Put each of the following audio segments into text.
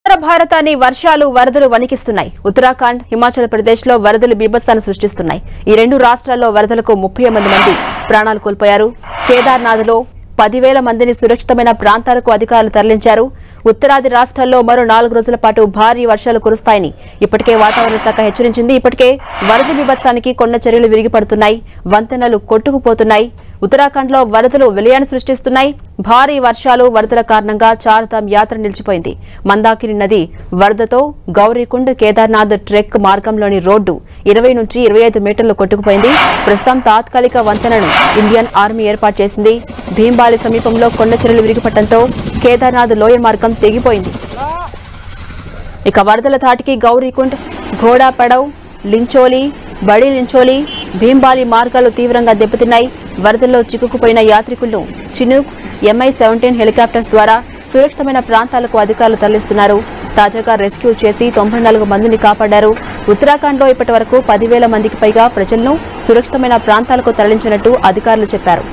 ఉత్తర భారతాన్ని వర్షాలు వరదలు వణికిస్తున్నాయి ఉత్తరాఖండ్ హిమాచల్ ప్రదేశ్ లో వరదలు బీభత్సాన్ని సృష్టిస్తున్నాయి ఈ రెండు రాష్ట్రాల్లో వరదలకు ముప్పై మంది మంది ప్రాణాలు కోల్పోయారు కేదార్నాథ్ లో పదివేల మందిని సురక్షితమైన ప్రాంతాలకు అధికారులు తరలించారు ఉత్తరాది రాష్ట్రాల్లో మరో నాలుగు రోజుల పాటు భారీ వర్షాలు కురుస్తాయని ఇప్పటికే వాతావరణ శాఖ హెచ్చరించింది ఇప్పటికే వరద బీభత్సానికి కొండ చర్యలు విరిగిపడుతున్నాయి వంతెనలు కొట్టుకుపోతున్నాయి ఉత్తరాఖండ్ లో వరదలు విలయాన్ని సృష్టిస్తున్నాయి భారీ వర్షాలు వరదల కారణంగా చార్ధామ్ యాత్ర నిలిచిపోయింది మందాకిని నది వరదతో గౌరీకుండ్ కేదార్నాథ్ ట్రెక్ మార్గంలోని రోడ్డు ఇరవై నుంచి ఇరవై ఐదు మీటర్లు కొట్టుకుపోయింది ప్రస్తుతం తాత్కాలిక వంతెనను ఇండియన్ ఆర్మీ ఏర్పాటు చేసింది భీంబాలి సమీపంలో కొండ చర్యలు విరిగిపడటంతో కేదార్నాథ్ లోయ మార్గం తెగిపోయింది ఇక వరదల ధాటికి గౌరీకుండ్ ఘోడా పడవ్ లించోలి బడి లించోలి భీంబాలి మార్గాలు తీవ్రంగా దెబ్బతిన్నాయి వరదల్లో చిక్కుకుపోయిన యాత్రికులను చినూక్ ఎంఐ సెవెంటీన్ హెలికాప్టర్స్ ద్వారా సురక్షితమైన ప్రాంతాలకు అధికారులు తరలిస్తున్నారు తాజాగా రెస్క్యూ చేసి తొంభై నాలుగు మందిని కాపాడారు ఉత్తరాఖండ్లో ఇప్పటి వరకు పదివేల మందికి పైగా ప్రజలను సురక్షితమైన ప్రాంతాలకు తరలించినట్టు అధికారులు చెప్పారు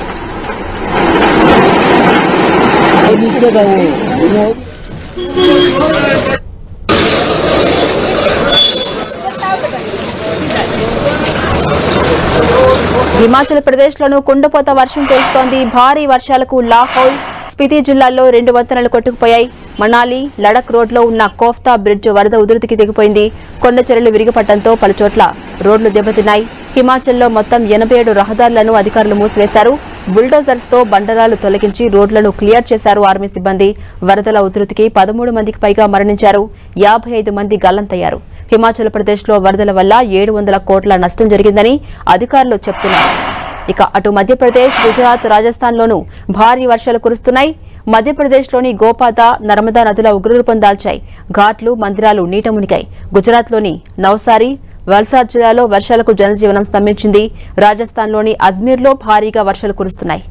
హిమాచల్ ప్రదేశ్లోనూ కుండపోత వర్షం కురుస్తోంది భారీ వర్షాలకు లాహౌల్ స్పితి జిల్లాల్లో రెండు వంతెనలు కొట్టుకుపోయాయి మనాలి లడక్ రోడ్లో ఉన్న కోఫ్తా బ్రిడ్జ్ వరద ఉధృతికి దిగిపోయింది కొండ చర్యలు విరిగిపడటంతో పలుచోట్ల రోడ్లు దెబ్బతిన్నాయి హిమాచల్లో మొత్తం ఎనభై ఏడు రహదారులను అధికారులు మూసివేశారు బుల్డోజర్స్ తో బండరాలు తొలగించి రోడ్లను క్లియర్ చేశారు ఆర్మీ సిబ్బంది వరదల ఉధృతికి పదమూడు మందికి పైగా మరణించారు యాభై ఐదు మంది గల్లంతయ్యారు హిమాచల్ ప్రదేశ్లో వరదల వల్ల ఏడు వందల కోట్ల నష్టం జరిగిందని అధికారులు చెబుతున్నారు ఇక అటు మధ్యప్రదేశ్ గుజరాత్ రాజస్థాన్లోనూ భారీ వర్షాలు కురుస్తున్నాయి మధ్యప్రదేశ్లోని గోపాద నర్మదా నదుల ఉగ్రరూపం దాల్చాయి ఘాట్లు మందిరాలు నీట మునిగాయి గుజరాత్లోని నవ్సారి వల్సాద్ జిల్లాలో వర్షాలకు జనజీవనం స్తంభించింది రాజస్థాన్లోని అజ్మీర్లో భారీగా వర్షాలు కురుస్తున్నాయి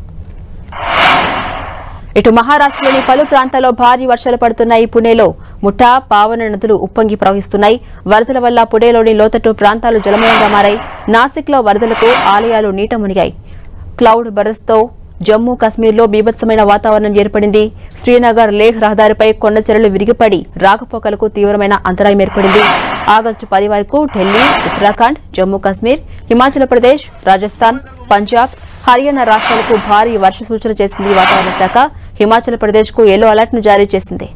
ఇటు మహారాష్ట్రలోని పలు ప్రాంతాల్లో భారీ వర్షాలు పడుతున్నాయి పుణేలో ముఠా పావన నదులు ఉప్పొంగి ప్రవహిస్తున్నాయి వరదల వల్ల పుణేలోని లోతట్టు ప్రాంతాలు జలమయంగా మారాయి నాసిక్లో వరదలకు ఆలయాలు నీట మునిగాయి క్లౌడ్ బరస్తో జమ్మూ కాశ్మీర్లో బీభత్సమైన వాతావరణం ఏర్పడింది శ్రీనగర్ లేహ్ రహదారిపై కొండ చర్యలు విరిగిపడి రాకపోకలకు తీవ్రమైన అంతరాయం ఏర్పడింది ఆగస్టు పది వరకు ఢిల్లీ ఉత్తరాఖండ్ జమ్మూ కాశ్మీర్ హిమాచల్ ప్రదేశ్ రాజస్థాన్ పంజాబ్ హర్యానా రాష్ట్రాలకు భారీ వర్ష సూచన చేసింది వాతావరణ శాఖ హిమాచల్ ప్రదేశ్ కు ఎల్లో అలర్ట్ ను జారీ చేసింది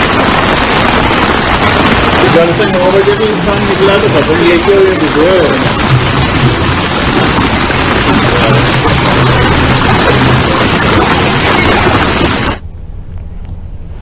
घर से नौ बजे भी इंसान निकला तो कपड़े लेके हुए थे